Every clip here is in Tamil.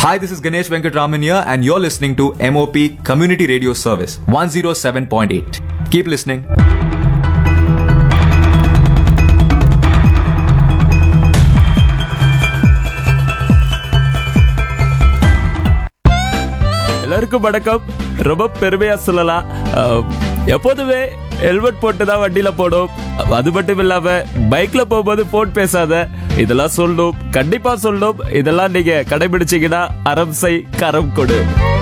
Hi, this is Ganesh Venkatraman here, and you're listening to MOP Community Radio Service 107.8. Keep listening. எல்லாருக்கும் வணக்கம் ரொம்ப பெருமையா சொல்லலாம் அஹ், எப்போதுமே ஹெல்மெட் போட்டு தான் வண்டியில போடும் அது மட்டும் இல்லாம பைக்ல போகும்போது போன் பேசாத இதெல்லாம் சொல்லணும் கண்டிப்பா சொல்லணும் இதெல்லாம் நீங்க கடைபிடிச்சீங்கன்னா அறம் செய் கரம் கொடு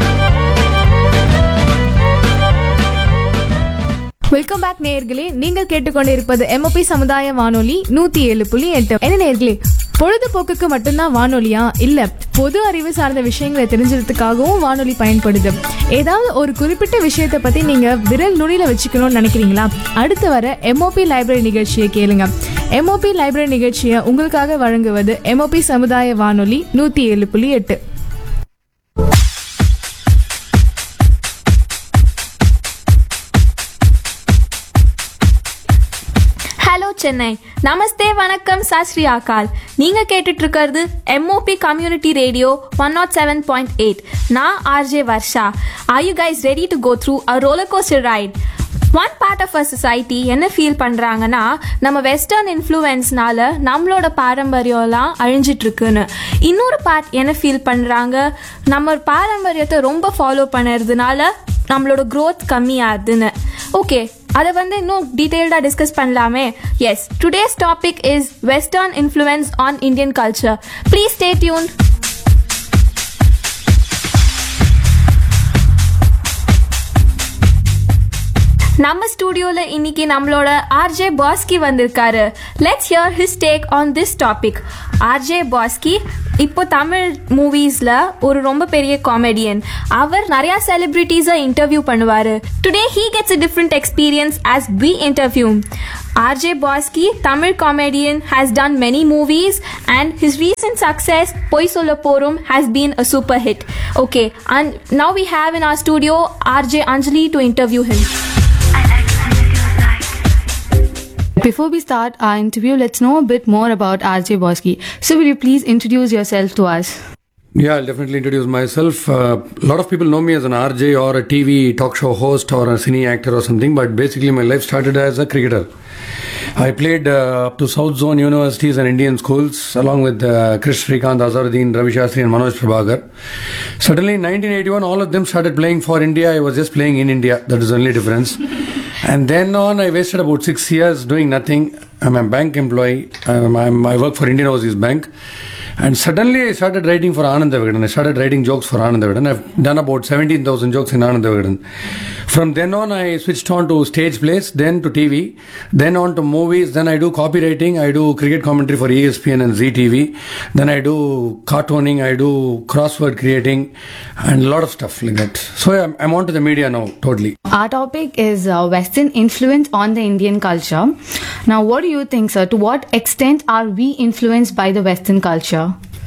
வெல்கம் பேக் நேயர்களே நீங்கள் கேட்டுக்கொண்டிருப்பது எம்ஓபி சமுதாய வானொலி நூத்தி ஏழு புள்ளி எட்டு என்ன நேயர்களே பொழுதுபோக்குக்கு மட்டும்தான் வானொலியா இல்ல பொது அறிவு சார்ந்த விஷயங்களை தெரிஞ்சுக்கிறதுக்காகவும் வானொலி பயன்படுது ஏதாவது ஒரு குறிப்பிட்ட விஷயத்தை பத்தி நீங்க விரல் நுனியில வச்சுக்கணும்னு நினைக்கிறீங்களா அடுத்து வர எம்ஓபி லைப்ரரி நிகழ்ச்சியை கேளுங்க எம்ஓபி லைப்ரரி நிகழ்ச்சியை உங்களுக்காக வழங்குவது எம்ஓபி சமுதாய வானொலி நூத்தி ஏழு புள்ளி எட்டு ஹலோ சென்னை நமஸ்தே வணக்கம் சாஸ்ரீ ஆகால் நீங்க கேட்டுட்டு இருக்கிறது MOP community radio one nought seven point eight நான் RJ Varsha are you guys ready to go through a roller coaster ride one part of a society என்ன ஃபீல் பண்றாங்கன்னா நம்ம வெஸ்டர்ன் இன்ஃப்ளூயன்ஸ்னால நம்மளோட பாரம்பரியம்லாம் அழிஞ்சிட்டு இருக்குன்னு இன்னொரு பார்ட் என்ன ஃபீல் பண்றாங்க நம்ம பாரம்பரியத்தை ரொம்ப ஃபாலோ பண்ணுறதுனால நம்மளோட growth கம்மியாகுதுன்னு ஓகே அதை வந்து இன்னும் டீட்டெயில்டாக டிஸ்கஸ் பண்ணலாமே yes today's topic is western influence on Indian culture please stay tune நம்ம ஸ்டூடியோல இன்னைக்கு நம்மளோட ஆர்ஜே பாஸ்கி வந்திருக்காரு let's hear his take on this topic RJ Baski இப்போ தமிழ் மூவிஸ்ல ஒரு ரொம்ப பெரிய காமெடியன் அவர் நிறைய செலிபிரிட்டிஸை இன்டர்வியூ பண்ணுவாரு today he gets a different experience as we interview RJ Bosky, Tamil comedian, has done many movies and his recent success, Poi Solla Porum, has been a super hit. Okay, and now we have in our studio RJ Anjali to interview him. Before we start our interview, let's know a bit more about RJ Bosky. So, will you please introduce yourself to us? Yeah, I'll definitely introduce myself. Uh, a lot of people know me as an RJ or a TV talk show host or a cine actor or something, but basically my life started as a cricketer. I played uh, up to South Zone universities and Indian schools along with uh, Krish Srikanth, Azaruddin, Ravi Shastri and Manoj Prabhakar. Suddenly in 1981, all of them started playing for India. I was just playing in India. That is the only difference. and then on, I wasted about six years doing nothing. I'm a bank employee. Um, I'm, I work for Indian Overseas Bank. And suddenly I started writing for Anand Vigadan. I started writing jokes for Anand Vigadan. I've done about 17,000 jokes in Anand Vigadan. From then on, I switched on to stage plays, then to TV, then on to movies. Then I do copywriting. I do cricket commentary for ESPN and ZTV. Then I do cartooning. I do crossword creating and a lot of stuff like that. So I'm, I'm on to the media now, totally. Our topic is uh, Western influence on the Indian culture. Now, what do you think, sir? To what extent are we influenced by the Western culture?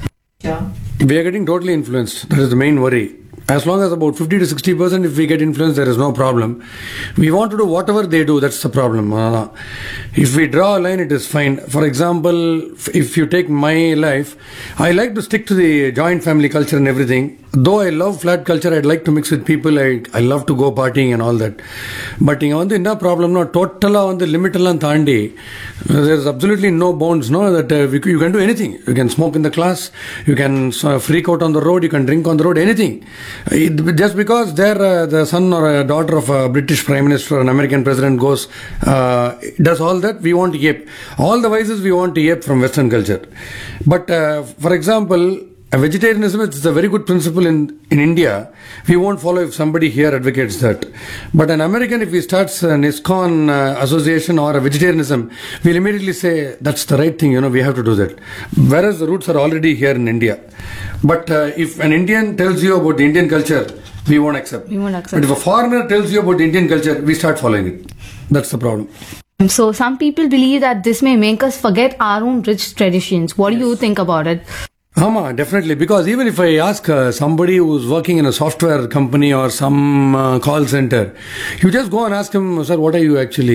We are getting totally influenced. That is the main worry. As long as about 50 to 60 percent, if we get influenced, there is no problem. We want to do whatever they do, that's the problem. Uh, if we draw a line, it is fine. For example, if you take my life, I like to stick to the joint family culture and everything. Though I love flat culture, I'd like to mix with people. I, I love to go partying and all that. But இங்கே வந்து என்ன ப்ராப்ளம்னா டோட்டலாக வந்து லிமிட் எல்லாம் தாண்டி there is absolutely no bounds no that uh, we- you can do anything you can smoke in the class you can uh, freak out on the road you can drink on the road anything it, just because they're uh, the son or a daughter of a british prime minister or an american president goes uh, does all that we want to ape all the vices we want to ape from western culture but uh, for example a vegetarianism is a very good principle in, in India. We won't follow if somebody here advocates that. But an American, if he starts an ISKCON uh, association or a vegetarianism, we'll immediately say that's the right thing, you know, we have to do that. Whereas the roots are already here in India. But uh, if an Indian tells you about the Indian culture, we won't accept. We won't accept. But if a foreigner tells you about the Indian culture, we start following it. That's the problem. So, some people believe that this may make us forget our own rich traditions. What do you think about it? Ama, definitely. Because even if I ask uh, somebody who's working in a software company or some uh, call center, you just go and ask him, sir, what are you actually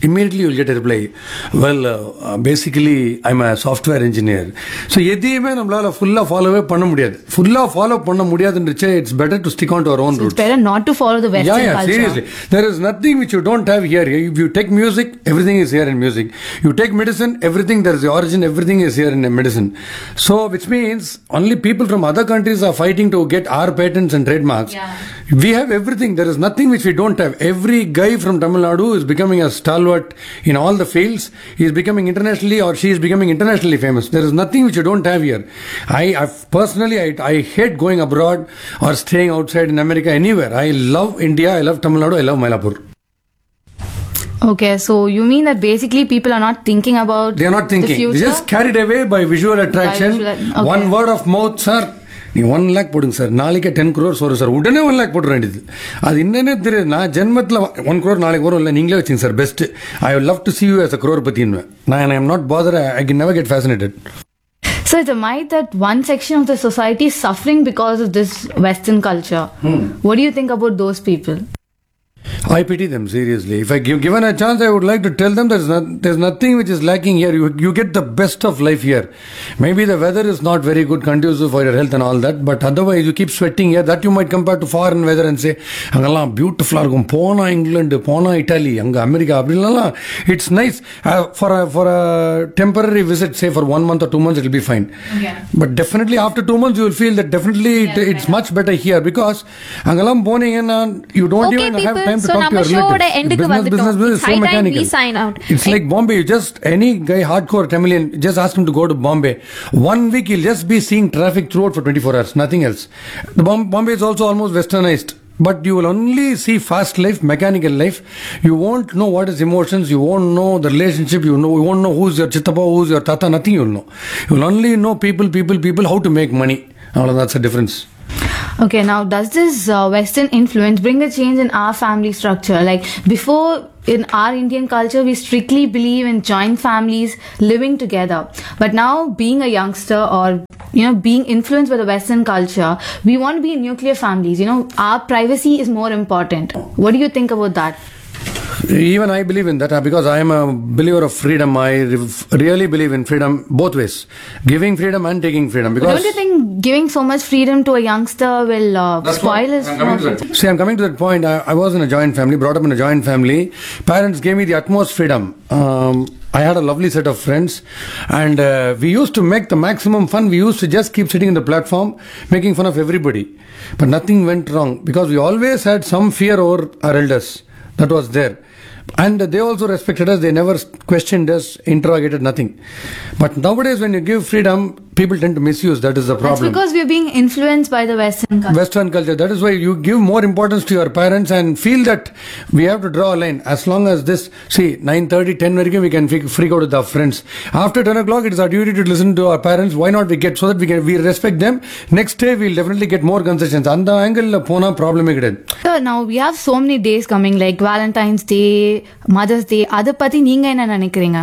immediately you'll get a reply well uh, uh, basically i'm a software engineer so எதையுமே நம்மளால ஃபுல்லா ஃபாலோவே பண்ண முடியாது ஃபுல்லா ஃபாலோ பண்ண முடியாதுன்றச்சே it's better to stick on to our own It's root better not to follow the Western yeah, yeah, culture. seriously. There is nothing which you don't have here. If you take music, everything is here in music. You take medicine, everything, there is the origin, everything is here in medicine. So, which means only people from other countries are fighting to get our patents and trademarks. We have everything. There is nothing which we don't have. Every guy from Tamil Nadu is becoming a stalwart in all the fields. He is becoming internationally or she is becoming internationally famous. There is nothing which you don't have here. I, I personally, I, I hate going abroad or staying outside in America, anywhere. I love India. I love Tamil Nadu. I love Mylapore. Okay, so you mean that basically people are not thinking about They are not the thinking. future? They just carried away by visual attraction. visual- okay. One word of mouth, sir. நீ ஒன் லேக் போடுங்க சார் நாளைக்கே டென் க்ரோர்ஸ் வரும் சார் உடனே ஒன் லேக் போட வேண்டியது அது என்னன்னே தெரியாது நான் ஜென்மத்தில் ஒன் க்ரோர் நாளைக்கு வரும் இல்லை நீங்களே வச்சுங்க sir best I love to see you as a crore பற்றின்னு நான் I am not bother I can never get fascinated So it's a myth that one section of the society is suffering because of this Western culture. What do you think about those people? I pity them seriously. If I give given a chance, I would like to tell them there's not, there's nothing which is lacking here. You you get the best of life here. Maybe the weather is not very good, conducive for your health and all that. But otherwise, you keep sweating here. That you might compare to foreign weather and say, அங்கெல்லாம் பியூட்டிஃபுல்லாக இருக்கும் போனா இங்கிலாந்து போனா இட்டாலி அங்கே அமெரிக்கா அப்படின்லாம் it's nice for for a temporary visit say for one month or two months it be fine but definitely after two months you will feel that definitely it's much better here because அங்கெல்லாம் போனீங்கன்னா you don't Okay, even have people, time to so talk to நம்ம your show ஓட relatives. end க்கு Business, வந்துட்டோம். business, business It's is so high time we mechanical. sign out. It's like Bombay. You just any guy hardcore Tamilian, just ask him to go to Bombay. One week he'll just be seeing traffic throughout for 24 hours, nothing else. The Bom- Bombay is also almost westernized. But you will only see fast life, mechanical life. You won't know what is emotions. You won't know the relationship. You know, you won't know who's your chittapa, who's your tata. Nothing you'll know. You'll only know people, people, people, how to make money. All that's the difference. Okay, now does this uh, Western influence bring a change in our family structure? Like before, in our Indian culture, we strictly believe in joint families living together. But now, being a youngster or you know being influenced by the Western culture, we want to be in nuclear families. You know, our privacy is more important. What do you think about that? Even I believe in that uh, because I am a believer of freedom. I re- really believe in freedom both ways, giving freedom and taking freedom. Because Don't you think giving so much freedom to a youngster will uh, spoil his? See, I'm coming to that point. I, I was in a joint family, brought up in a joint family. Parents gave me the utmost freedom. Um, I had a lovely set of friends, and uh, we used to make the maximum fun. We used to just keep sitting in the platform, making fun of everybody. But nothing went wrong because we always had some fear over our elders. That was there. And they also respected us. They never questioned us, interrogated nothing. But nowadays, when you give freedom, people tend to misuse. That is the That's problem. because we're being influenced by the Western culture. Western culture. That is why you give more importance to your parents and feel that we have to draw a line. As long as this, see, 9.30, 10 varakum we can freak, freak out with our friends. After 10 o'clock, it is our duty to listen to our parents. Why not we get, so that we can, we respect them. Next day, we'll definitely get more concessions. அந்த angle போனா ப்ராப்ளமே கிடையாது Sir, now we have so many days coming like Valentine's Day, Mother's Day. அதை பத்தி நீங்க என்ன நினைக்கிறீங்க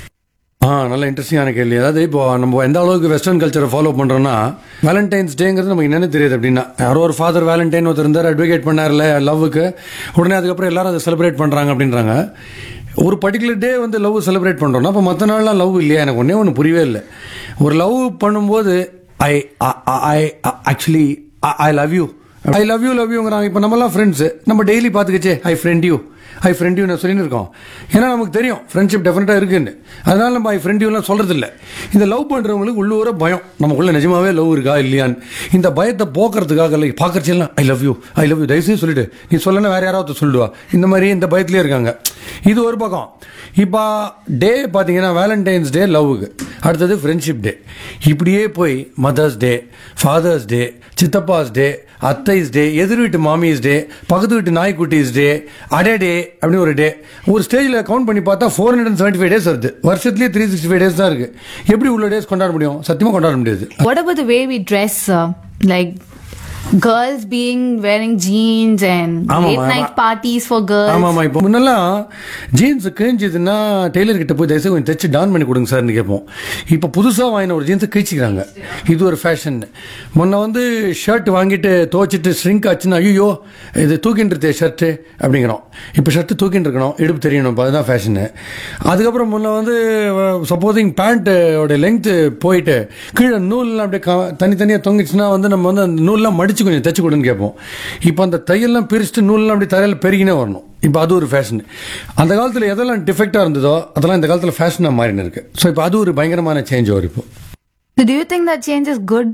ஆ நல்ல இன்ட்ரெஸ்டிங்கான கேள்வி அதாவது இப்போ நம்ம எந்த அளவுக்கு வெஸ்டர்ன் கல்ச்சரை ஃபாலோ பண்றோம்னா வேலண்டைன்ஸ் டேங்கிறது நமக்கு என்னன்னு தெரியாது அப்படின்னா யாரோ ஒரு ஃபாதர் வேலண்டைன் ஒருத்தர் இருந்தார் அட்வொகேட் பண்ணார்ல லவ்வுக்கு உடனே அதுக்கப்புறம் எல்லாரும் அதை செலிப்ரேட் பண்றாங்க அப்படின்றாங்க ஒரு பர்டிகுலர் டே வந்து லவ் செலிப்ரேட் பண்றோம்னா அப்போ மற்ற நாள்லாம் லவ் இல்லையா எனக்கு ஒன்றே ஒன்று புரியவே இல்லை ஒரு லவ் பண்ணும்போது I I actually I love you I love you love யூங்கிறாங்க இப்போ நம்மலாம் ஃப்ரெண்ட்ஸ் நம்ம டெய்லி பார்த்துக்கச்சே I friend you I friend you சொல்லிட்டு இருக்கோம் ஏன்னா நமக்கு தெரியும் ஃப்ரெண்ட்ஷிப் டெஃபினட்டாக இருக்குன்னு அதனால நம்ம ஐ ஃப்ரெண்ட் யூலாம் சொல்றது இல்லை இந்த லவ் பண்ணுறவங்களுக்கு உள்ளூர பயம் நமக்குள்ள நிஜமாவே லவ் இருக்கா இல்லையான்னு இந்த பயத்தை போக்குறதுக்காக இல்லை பார்க்கறச்செல்லாம் I love you I love you தயவுசெய்து சொல்லிட்டு நீ சொல்லணும் வேற யாராவது சொல்லிடுவா இந்த மாதிரி இந்த பயத்திலே இருக்காங்க இது ஒரு பக்கம் இப்போ டே பார்த்தீங்கன்னா வேலண்டைன்ஸ் டே லவ்வுக்கு அடுத்தது ஃப்ரெண்ட்ஷிப் டே இப்படியே போய் மதர்ஸ் டே ஃபாதர்ஸ் டே சித்தப்பாஸ் டே அத்தைஸ் டே எதிர் வீட்டு மாமிஸ் டே பக்கத்து வீட்டு நாய்க்குட்டிஸ் டே அடே டே அப்படின்னு ஒரு டே ஒரு ஸ்டேஜில் கவுண்ட் பண்ணி பார்த்தா four hundred seventy five days வருது வருஷத்துலேயே த்ரீ சிக்ஸ்டி ஃபைவ் டேஸ் தான் இருக்கு எப்படி உள்ள டேஸ் கொண்டாட முடியும் சத்தியமாக கொண்டாட முடியாது What about the way we dress? Uh, like girls being wearing jeans and ஆமாம்மா. late night parties for girls. ஆமாம்மா இப்போ முன்னெல்லாம் ஜீன்ஸ் கிழிஞ்சதுன்னா டெய்லர் கிட்ட போய் தயவுசெய்து கொஞ்சம் தைச்சு டான் பண்ணி கொடுங்க சார்னு கேட்போம் இப்போ புதுசாக வாங்கின ஒரு ஜீன்ஸை கிழிச்சிக்கிறாங்க இது ஒரு ஃபேஷன் முன்ன வந்து ஷர்ட் வாங்கிட்டு துவைச்சிட்டு ஸ்ட்ரிங்க் ஆச்சுன்னா ஐயோ இது தூக்கிட்டு இருக்கே ஷர்ட்டு அப்படிங்கிறோம் இப்போ ஷர்ட்டு தூக்கிட்டு இருக்கணும் இடுப்பு தெரியணும் இப்போ அதுதான் ஃபேஷனு அதுக்கப்புறம் முன்ன வந்து சப்போஸிங் பேண்ட்டோட லெங்க்த்து போயிட்டு கீழே நூல்லாம் அப்படியே க- தனித்தனியாக தொங்கிச்சுன்னா வந்து நம்ம வந்து அந்த நூல்லாம் மடிச்சு கொஞ்சம் தைச்சு கொடுன்னு கேட்போம் இப்போ அந்த தையெல்லாம் பிரிச்சுட்டு நூல்லாம் அப்படி தரையில் பெருகினே வரணும் இப்போ அது ஒரு ஃபேஷன் அந்த காலத்தில் எதெல்லாம் டிஃபெக்டாக இருந்ததோ அதெல்லாம் இந்த காலத்தில் ஃபேஷனாக மாறினு இருக்கு ஸோ இப்போ அது ஒரு பயங்கரமான சேஞ்ச் வரும் இப்போ So do you think that change is good?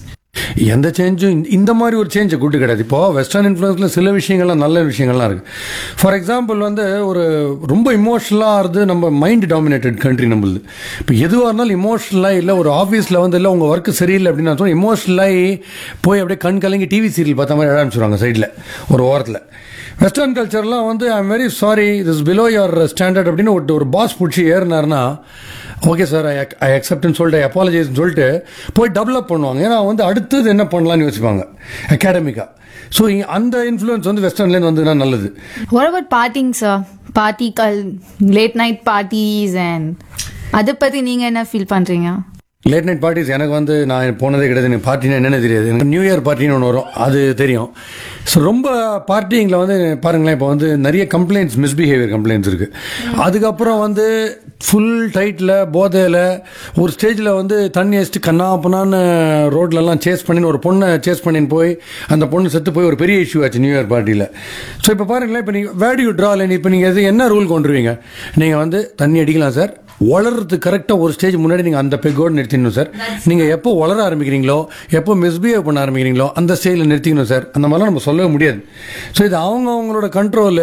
எந்த சேஞ்சும் இந்த மாதிரி ஒரு சேஞ்ச் குட்டு கிடையாது இப்போ வெஸ்டர்ன் இன்ஃப்ளூயன்ஸ்ல சில விஷயங்கள்லாம் நல்ல விஷயங்கள்லாம் இருக்கு ஃபார் எக்ஸாம்பிள் வந்து ஒரு ரொம்ப இமோஷனலாக ஆகுது நம்ம மைண்ட் டாமினேட்டட் கண்ட்ரி நம்மளுது இப்போ எதுவாக இருந்தாலும் இமோஷனலாக இல்லை ஒரு ஆஃபீஸில் வந்து இல்லை உங்கள் ஒர்க் சரியில்லை அப்படின்னு நான் இமோஷனலாகி போய் அப்படியே கண் கலங்கி டிவி சீரியல் பார்த்த மாதிரி ஆரம்பிச்சிருவாங்க சைடில் ஒரு ஓரத்தில் வெஸ்டர்ன் கல்ச்சர்லாம் வந்து I am very sorry this below your standard அப்படின்னு ஒரு ஒரு பாஸ் பிடிச்சி ஏறினார்னா ஓகே சார் ஐ ஐ அக்செப்ட்னு சொல்லிட்டு அப்பாலஜைஸ்னு சொல்லிட்டு போய் டெவலப் பண்ணுவாங்க ஏன்னா வந்து அடுத்தது என்ன பண்ணலாம்னு யோசிப்பாங்க அகாடமிக்காக ஸோ அந்த இன்ஃப்ளூயன்ஸ் வந்து வெஸ்டர்ன்லேருந்து வந்ததுன்னா நல்லது What about partying, sir? Party, cul- late night parties and அதை பத்தி நீங்க என்ன ஃபீல் பண்றீங்க லேட் நைட் பார்ட்டிஸ் எனக்கு வந்து நான் போனதே கிடையாது எனக்கு பார்ட்டினா என்னென்ன தெரியாது எனக்கு நியூ இயர் பார்ட்டின்னு ஒன்று வரும் அது தெரியும் ஸோ ரொம்ப பார்ட்டிங்கில் வந்து பாருங்களேன் இப்போ வந்து நிறைய கம்ப்ளைண்ட்ஸ் மிஸ்பிஹேவியர் கம்ப்ளைண்ட்ஸ் இருக்குது அதுக்கப்புறம் வந்து ஃபுல் டைட்டில் போதையில் ஒரு ஸ்டேஜில் வந்து தண்ணி வச்சுட்டு கண்ணா அப்பனான்னு ரோட்லலாம் சேஸ் பண்ணின்னு ஒரு பொண்ணை சேஸ் பண்ணின்னு போய் அந்த பொண்ணு செத்து போய் ஒரு பெரிய இஷ்யூ ஆச்சு நியூ இயர் பார்ட்டியில் ஸோ இப்போ பாருங்களேன் இப்போ நீங்கள் வேர் யூ ட்ரா லைன் இப்போ நீங்கள் எது என்ன ரூல் கொண்டுருவீங்க நீங்கள் வந்து தண்ணி அடிக்கலாம் சார் வளர்றது கரெக்டாக ஒரு ஸ்டேஜ் முன்னாடி நீங்கள் அந்த பெக்கோடு நிறுத்திடணும் சார் நீங்கள் எப்போ வளர ஆரம்பிக்கிறீங்களோ எப்போ மிஸ்பிஹேவ் பண்ண ஆரம்பிக்கிறீங்களோ அந்த ஸ்டேஜில் நிறுத்திக்கணும் சார் அந்த மாதிரிலாம் நம்ம சொல்லவே முடியாது ஸோ இது அவங்க அவங்களோட கண்ட்ரோலு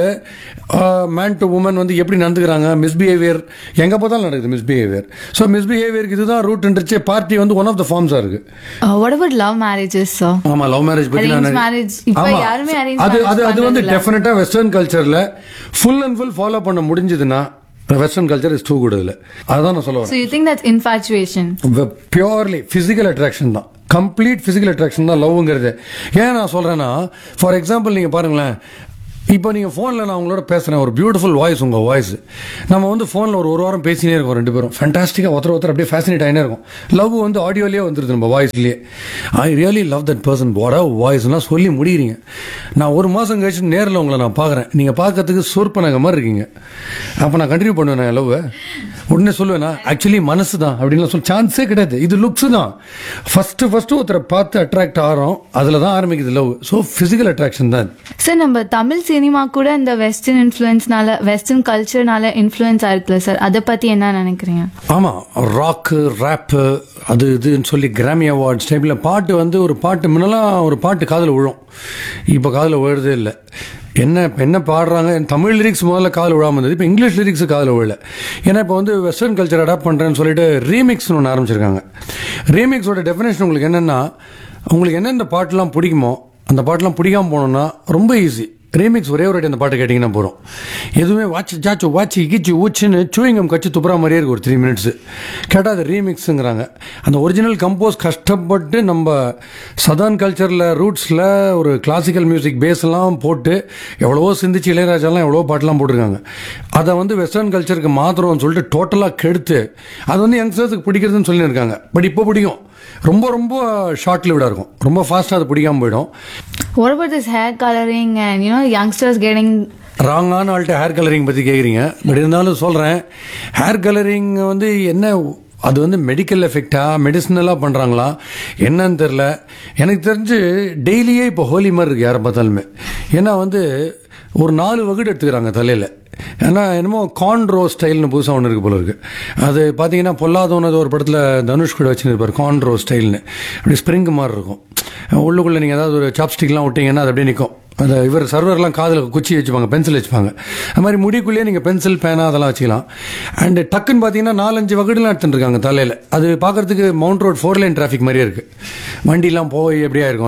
மேன் டு உமன் வந்து எப்படி நடந்துக்கிறாங்க மிஸ்பிஹேவியர் எங்கே பார்த்தாலும் நடக்குது மிஸ்பிஹேவியர் ஸோ மிஸ்பிஹேவியருக்கு இதுதான் ரூட்ன்றச்சு பார்ட்டி வந்து ஒன் ஆஃப் த ஃபார்ம்ஸாக இருக்குது Uh, what about love marriages, sir? ஆமா லவ் மேரேஜ் பத்தி Arranged நான் marriage. இப்ப ஆமா. யாருமே arranged அது marriage அது அது வந்து பண்றதில்ல. டெஃபினட்டா வெஸ்டர்ன் கல்ச்சர்ல ஃபுல் அண்ட் ஃபுல் ஃபாலோ பண்ண முடிஞ்சதுன்னா western culture is too good இல்ல அதுதான் நான் சொல்ல So you think that's infatuation? வரேன் பியூர்லி பிசிக்கல் அட்ராக்ஷன் தான் கம்ப்ளீட் பிசிக்கல் அட்ராக்ஷன் தான் லவ்ங்கிறது ஏன் நான் சொல்றேன்னா ஃபார் எக்ஸாம்பிள் நீங்க பாருங்களேன் இப்போ நீங்கள் ஃபோனில் நான் உங்களோட பேசுகிறேன் ஒரு பியூட்டிஃபுல் வாய்ஸ் உங்கள் வாய்ஸ் நம்ம வந்து ஃபோனில் ஒரு ஒரு வாரம் பேசினே இருக்கோம் ரெண்டு பேரும் ஃபேண்டாஸ்டிக்காக ஒருத்தர் ஒருத்தர் அப்படியே ஃபேசினேட் ஆகினே இருக்கும் லவ் வந்து ஆடியோலேயே வந்துருது நம்ம வாய்ஸ்லேயே I really love that person what வாய்ஸ்லாம் சொல்லி முடிகிறீங்க நான் ஒரு மாதம் கழிச்சு நேரில் உங்களை நான் பார்க்குறேன் நீங்கள் பார்க்கறதுக்கு சூர்பனக மாதிரி இருக்கீங்க அப்போ நான் கண்டினியூ பண்ணுவேன் லவ் உடனே சொல்லுவேனா ஆக்சுவலி மனசு தான் அப்படின்லாம் சொல்ல சான்ஸே கிடையாது இது லுக்ஸ் தான் ஃபஸ்ட்டு ஃபஸ்ட்டு ஒருத்தரை பார்த்து அட்ராக்ட் ஆகிறோம் அதில் தான் ஆரம்பிக்குது லவ் ஸோ ஃபிசிக்கல் அட்ராக்ஷன் தான் சார் நம்ம தமிழ் சினிமா கூட இந்த வெஸ்டர்ன் இன்ஃப்ளூயன்ஸ்னால வெஸ்டர்ன் கல்ச்சர்னால இன்ஃப்ளூயன்ஸ் ஆயிருக்குல்ல சார் அதை பத்தி என்ன நினைக்கிறீங்க ஆமாம் ராக்கு ரேப்பு அது இதுன்னு சொல்லி கிராமி அவார்ட்ஸ் டைப்பில் பாட்டு வந்து ஒரு பாட்டு முன்னெல்லாம் ஒரு பாட்டு காதில் விழும் இப்போ காதில் விழுறதே இல்லை என்ன இப்ப என்ன பாடுறாங்க தமிழ் லிரிக்ஸ் முதல்ல காதில் விழாமல் இருந்தது இப்போ இங்கிலீஷ் லிரிக்ஸ் காதில் விழல ஏன்னா இப்போ வந்து வெஸ்டர்ன் கல்ச்சர் அடாப்ட் பண்ணுறேன்னு சொல்லிட்டு ரீமிக்ஸ்னு ஒன்று ஆரம்பிச்சிருக்காங்க ரீமிக்ஸோட டெஃபினேஷன் உங்களுக்கு என்னென்னா உங்களுக்கு எந்தெந்த பாட்டுலாம் பிடிக்குமோ அந்த பாட்டுலாம் பிடிக்காம போனோம்னா ரொம்ப ஈஸி ரீமிக்ஸ் ஒரே ஒரு வாட்டி அந்த பாட்டு கேட்டிங்கன்னா போகிறோம் எதுவுமே வாட்ச் ஜாச்சு வாட்சி கிச்சு ஊச்சுன்னு சூயிங்கம் கட்சி துப்புறா மாதிரியே இருக்கு ஒரு த்ரீ மினிட்ஸ் கேட்டால் அது ரீமிக்ஸுங்கிறாங்க அந்த ஒரிஜினல் கம்போஸ் கஷ்டப்பட்டு நம்ம சதர்ன் கல்ச்சரில் ரூட்ஸில் ஒரு கிளாசிக்கல் மியூசிக் பேஸ்லாம் போட்டு எவ்வளவோ சிந்திச்சு இளையராஜாலாம் எவ்வளவோ பாட்டெலாம் போட்டிருக்காங்க அதை வந்து வெஸ்டர்ன் கல்ச்சருக்கு மாத்திரம்னு சொல்லிட்டு டோட்டலாக கெடுத்து அது வந்து யங்ஸ்டர்ஸுக்கு பிடிக்கிறதுன்னு சொல்லியிருக்காங்க பட் இப்போ பிடிக்கும் ரொம்ப ரொம்ப ஷார்ட் லிவ்டாக இருக்கும் ரொம்ப ஃபாஸ்ட்டாக அது பிடிக்காம போயிடும் What about this hair coloring and you know youngsters getting ராங்கான ஆள்கிட்ட ஹேர் கலரிங் பற்றி கேட்குறீங்க பட் இருந்தாலும் சொல்கிறேன் ஹேர் கலரிங் வந்து என்ன அது வந்து மெடிக்கல் எஃபெக்டா மெடிசனலாக பண்ணுறாங்களா என்னன்னு தெரில எனக்கு தெரிஞ்சு டெய்லியே இப்போ ஹோலி மாதிரி இருக்கு யாரை பார்த்தாலுமே ஏன்னா வந்து ஒரு நாலு வகுடு எடுத்துக்கிறாங்க தலையில் ஏன்னா என்னமோ கான்ட்ரோ ஸ்டைல்னு புதுசாக ஒன்று இருக்கு போல இருக்கு அது பார்த்தீங்கன்னா பொல்லாதவனது ஒரு படத்தில் தனுஷ் கூட வச்சுருப்பார் கான்ட்ரோ ஸ்டைல்னு அப்படி ஸ்ப்ரிங் மாதிரி இருக்கும் உள்ளுக்குள்ளே நீங்கள் ஏதாவது ஒரு சாப்ஸ்டிக்லாம் விட்டீங்கன்னா அது அப்படியே நிற்கும் அந்த இவர் சர்வர்லாம் காதில் குச்சி வச்சுப்பாங்க பென்சில் வச்சுப்பாங்க அது மாதிரி முடிக்குள்ளேயே நீங்கள் பென்சில் பேனா அதெல்லாம் வச்சுக்கலாம் அண்டு டக்குன்னு பார்த்தீங்கன்னா நாலஞ்சு வகுடுலாம் எடுத்துட்டு இருக்காங்க தலையில் அது பார்க்கறதுக்கு Mount Road four lane traffic மாதிரியே இருக்குது வண்டிலாம் போய் எப்படியா இருக்கும் அந்த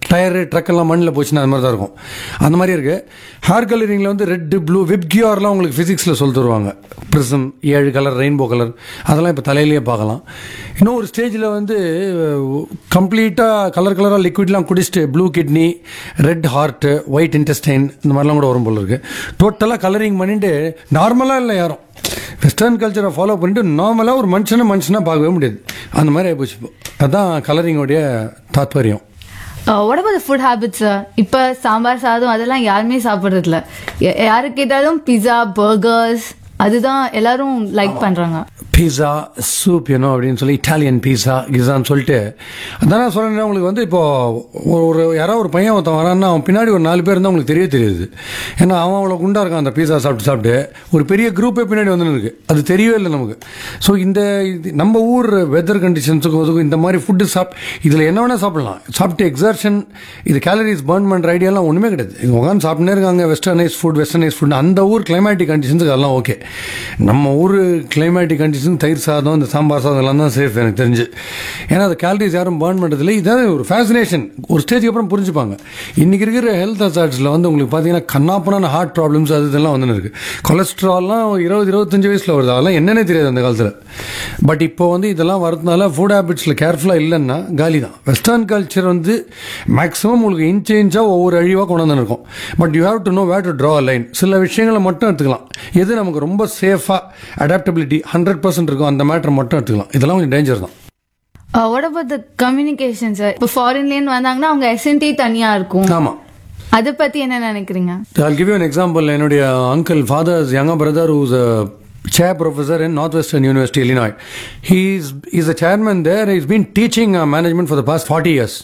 டயரு ட்ரக் எல்லாம் மண்ணில் போச்சுன்னா அது மாதிரி தான் இருக்கும் அந்த மாதிரி இருக்கு ஹேர் கலரிங்கில் வந்து ரெட்டு ப்ளூ விப்கியூர்லாம் உங்களுக்கு ஃபிசிக்ஸில் சொல்லி தருவாங்க ப்ரிசம் ஏழு கலர் ரெயின்போ கலர் அதெல்லாம் இப்போ தலையிலேயே பார்க்கலாம் இன்னும் ஒரு ஸ்டேஜில் வந்து கம்ப்ளீட்டாக கலர் கலராக லிக்விட்லாம் குடிச்சிட்டு blue kidney red heart white intestine இந்த மாதிரிலாம் கூட வரும் போல இருக்கு டோட்டலாக கலரிங் பண்ணிட்டு நார்மலாக இல்லை யாரும் வெஸ்டர்ன் கல்ச்சரை ஃபாலோ பண்ணிட்டு நார்மலாக ஒரு மனுஷனை மனுஷனாக பார்க்கவே முடியாது அந்த மாதிரி ஆகிப்போச்சு இப்போ அதான் கலரிங்கோடைய தாத்பரியம் what about the food habits இப்போ சாம்பார் சாதம் அதெல்லாம் யாருமே சாப்பிட்றது இல்ல யா- யாரு கேட்டாலும் பிஸா பர்கர்ஸ் அதுதான் எல்லாரும் லைக் பண்றாங்க பீஸா சூப் ஏனோ அப்படின்னு சொல்லி இட்டாலியன் பீஸா கிசான்னு சொல்லிட்டு அதான் நான் சொல்றேன் உங்களுக்கு வந்து இப்போ ஒரு ஒரு யாராவது ஒரு பையன் ஒருத்தன் வரான்னா அவன் பின்னாடி ஒரு நாலு பேர் இருந்தால் உங்களுக்கு தெரிய தெரியுது ஏன்னா அவன் அவ்வளோ குண்டா இருக்கான் அந்த பீஸா சாப்பிட்டு சாப்பிட்டு ஒரு பெரிய குரூப்பே பின்னாடி வந்து இருக்கு அது தெரியவே இல்லை நமக்கு ஸோ இந்த இது நம்ம ஊர் வெதர் கண்டிஷன்ஸுக்கு ஒதுக்கும் இந்த மாதிரி ஃபுட்டு சாப் இதில் என்ன வேணால் சாப்பிடலாம் சாப்பிட்டு எக்ஸர்ஷன் இது கேலரிஸ் பர்ன் பண்ணுற ஐடியாலாம் ஒன்றுமே கிடையாது இங்கே உட்காந்து சாப்பிட்டுனே இருக்காங்க வெஸ்டர்னைஸ் ஃபுட் வெஸ்டர்னைஸ் ஃபுட் அந்த ஊர் கிளைமேட்டிக் கண்டிஷன்ஸுக்கு அதெல்லாம் ஓகே நம்ம ஊர் கிளைமேட்டிக் கண்டிஷன் தயிர் சாதம் இந்த சாம்பார் சாதம் எல்லாம் தான் சேஃப் எனக்கு தெரிஞ்சு ஏன்னா அது கேலரிஸ் யாரும் பர்ன் பண்ணுறதில்ல இதான் ஒரு ஃபேசினேஷன் ஒரு ஸ்டேஜ்க்கு அப்புறம் புரிஞ்சுப்பாங்க இன்னைக்கு இருக்கிற ஹெல்த் ஹசார்ட்ஸில் வந்து உங்களுக்கு பார்த்தீங்கன்னா கண்ணாப்பனான ஹார்ட் ப்ராப்ளம்ஸ் அது இதெல்லாம் வந்து இருக்கு கொலஸ்ட்ரால்லாம் இருபது இருபத்தஞ்சு வயசில் வருது அதெல்லாம் என்னன்னே தெரியாது அந்த காலத்தில் பட் இப்போ வந்து இதெல்லாம் வரதுனால ஃபுட் ஹேபிட்ஸில் கேர்ஃபுல்லாக இல்லைன்னா காலி தான் வெஸ்டர்ன் கல்ச்சர் வந்து மேக்ஸிமம் உங்களுக்கு இன்ச் இன்ச்சாக ஒவ்வொரு அழிவாக கொண்டு வந்து இருக்கும் but you have to know where to draw line சில விஷயங்களை மட்டும் எடுத்துக்கலாம் எது நமக்கு ரொம்ப சேஃபாக அடாப்டபிலிட்டி ஹண்ட்ரட் பர்சன்ட் இருக்கும் அந்த மேட்டர் மட்டும் எடுத்துக்கலாம் இதெல்லாம் கொஞ்சம் டேஞ்சர் தான் what about the communication sir இப்போ ஃபாரின்லேருந்து வந்தாங்கன்னா அவங்க எஸ்என்டி தனியா இருக்கும் ஆமாம் அதை பத்தி என்ன நினைக்கிறீங்க I'll give you an example. என்னுடைய uncle, father's younger brother, who's a chair professor in Northwestern University, Illinois. He's he's a chairman there. He's been teaching uh, management for the past 40 years.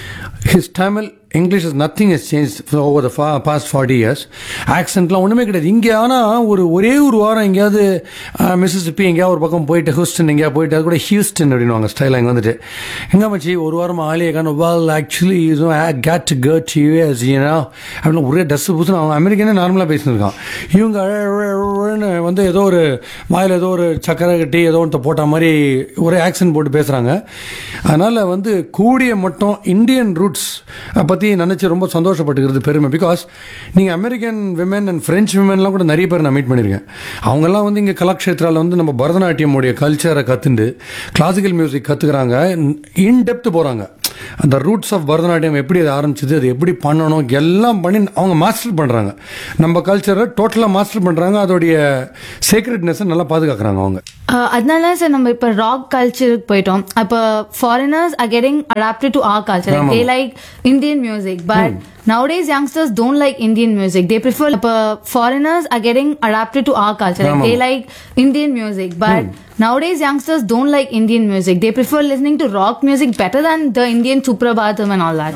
His Tamil, English is nothing has changed for over the fa- past 40 years. ஆக்சென்ட்லாம் ஒன்றுமே கிடையாது இங்கே ஆனால் ஒரு ஒரே ஒரு வாரம் எங்கேயாவது மிசிசிப்பி எங்கேயாவது ஒரு பக்கம் போயிட்டு ஹூஸ்டன் எங்கேயா போயிட்டு அது கூட ஹியூஸ்டன் அப்படின்வாங்க ஸ்டைலாக இங்கே வந்துட்டு எங்கே மச்சி ஒரு வாரம் ஆலியே காணும் well actually you get cut US you know அப்படின்னு ஒரே ட்ரெஸ் பூசுன்னு அவன் அமெரிக்கனே நார்மலாக பேசினிருக்கான் இவங்க அழ, அழ, அழன்னு வந்து ஏதோ ஒரு வாயில் ஏதோ ஒரு சக்கரை கட்டி ஏதோ ஒன்று போட்ட மாதிரி ஒரே ஆக்சன் போட்டு பேசுகிறாங்க அதனால் வந்து கூடிய மட்டும் இந்தியன் ரூட்ஸ் பற்றி நினச்சி ரொம்ப சந்தோஷப்பட்டுக்கிறது பெருமை பிகாஸ் நீங்கள் அமெரிக்கன் விமன் அண்ட் ஃப்ரெஞ்ச் விமன்லாம் கூட நிறைய பேர் நான் மீட் பண்ணியிருக்கேன் அவங்கெல்லாம் வந்து இங்கே கலாக்ஷேத்ராவில் வந்து நம்ம பரதநாட்டியமுடைய கல்ச்சரை கற்றுண்டு கிளாசிக்கல் மியூசிக் கற்றுக்குறாங்க இன் டெப்த் போகிறாங்க அந்த ரூட்ஸ் ஆஃப் பரதநாட்டியம் எப்படி அது ஆரம்பிச்சது அது எப்படி பண்ணணும் எல்லாம் பண்ணி அவங்க மாஸ்டர் பண்ணுறாங்க நம்ம கல்ச்சரை டோட்டலாக மாஸ்டர் பண்ணுறாங்க அதோடைய சீக்ரெட்னஸை நல்லா பாதுகாக்கிறாங்க அவங்க Uh, அதனால சார் நம்ம இப்போ ராக் கல்ச்சருக்கு போயிட்டோம் அப்போ foreigners are getting adapted to our culture ஆமா. They like Indian music but நowadays youngsters don't like indian music they prefer இப்போ foreigners are getting adapted to our culture like ஆமா. they like indian music but nowadays youngsters don't like indian music they prefer listening to rock music better than the indian suprabhatam and all that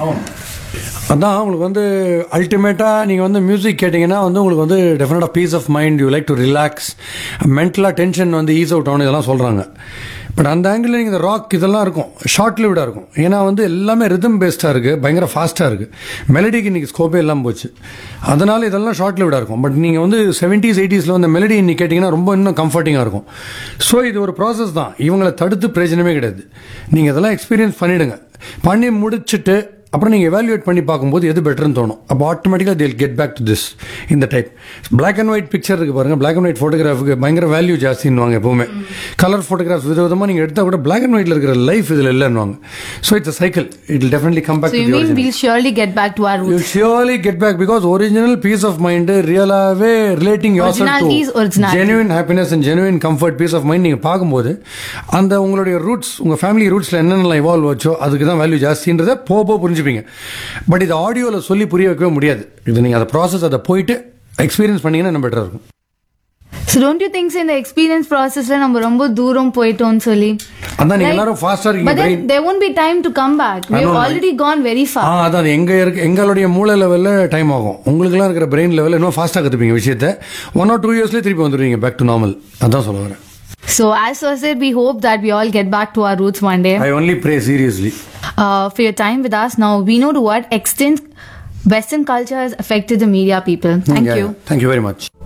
அதான் உங்களுக்கு வந்து அல்டிமேட்டாக நீங்கள் வந்து மியூசிக் கேட்டிங்கன்னா வந்து உங்களுக்கு வந்து டெஃபினட்டாக peace of mind you like to relax மென்டலாக டென்ஷன் வந்து ஈஸ் அவுட் ஆகணும் இதெல்லாம் சொல்கிறாங்க பட் அந்த ஆங்கிளில் நீங்கள் இந்த ராக் இதெல்லாம் இருக்கும் ஷார்ட் லிவ்டாக இருக்கும் ஏன்னா வந்து எல்லாமே ரிதம் பேஸ்டாக இருக்குது பயங்கர ஃபாஸ்ட்டாக இருக்குது மெலடிக்கு இன்றைக்கி ஸ்கோப்பே எல்லாம் போச்சு அதனால இதெல்லாம் ஷார்ட் லிவ்டாக இருக்கும் பட் நீங்கள் வந்து செவன்ட்டீஸ் எயிட்டிஸில் வந்து மெலடி இன்னைக்கு கேட்டிங்கன்னா ரொம்ப இன்னும் கம்ஃபர்டிங்காக இருக்கும் ஸோ இது ஒரு ப்ராசஸ் தான் இவங்களை தடுத்து பிரயோஜனமே கிடையாது நீங்கள் இதெல்லாம் எக்ஸ்பீரியன்ஸ் பண்ணிவிடுங்க பண்ணி முடிச்சுட்டு அப்புறம் நீங்கள் எவாலுவேட் பண்ணி பார்க்கும்போது எது பெட்டர்னு தோணும் அப்போ ஆட்டோமேட்டிக்காக they'll get back to this இந்த type black and white picture இருக்கு பாருங்க பிளாக் அண்ட் ஒயிட் ஃபோட்டோகிராஃபுக்கு பயங்கர வேல்யூ ஜாஸ்தின்னுவாங்க எப்பவுமே கலர் ஃபோட்டோகிராஃப்ஸ் விதவிதமாக நீங்கள் எடுத்தால் கூட பிளாக் அண்ட் ஒயிட்ல இருக்கிற லைஃப் இதில் இல்லைன்னுவாங்க so it's cycle it definitely come back so you to mean we'll surely get back to our you roots surely get back because original peace of mind ரியலாகவே relating your Originality is originality. Genuine happiness and genuine comfort peace of mind நீங்கள் பார்க்கும்போது அந்த உங்களுடைய ரூட்ஸ் உங்கள் ஃபேமிலி ரூட்ஸில் என்னென்ன இவால்வ் வச்சோ அதுக்கு தான் வேல்யூ ஜாஸ்தின்றதை போக போக புரிஞ்சுப்பீங்க பட் இது ஆடியோவில் சொல்லி புரிய வைக்கவே முடியாது இது நீங்கள் அதை ப்ராசஸ் அதை போயிட்டு எக்ஸ்பீரியன்ஸ் பண்ணீங்கன்னா இன்னும் பெட்டராக இருக்கும் so don't you think in the experience processல நம்ம ரொம்ப தூரம் போயிட்டோம்னு சொல்லி அதான் நீங்கள் Like- எல்லாரும் ஃபாஸ்ட்டாக but இருக்கீங்க then brain. there won't be time to come back I we've know. already gone very ah far அதான் எங்க இருக்கு எங்களுடைய மூளை லெவலில் டைம் ஆகும் உங்களுக்குலாம் இருக்கிற பிரெயின் லெவலில் இன்னும் ஃபாஸ்ட்டாக கற்றுப்பீங்க விஷயத்தை ஒன் ஆர் டூ இயர்ஸ்லேயே திருப்பி வந்துடுவீங்க பேக் டு நார்மல் அதான் சொல்ல வரேன் So, as I said, we hope that we all get back to our roots one day. I only pray seriously Uh, for your time with us, now we know to what extent Western culture has affected the media people. Thank you. Thank you very much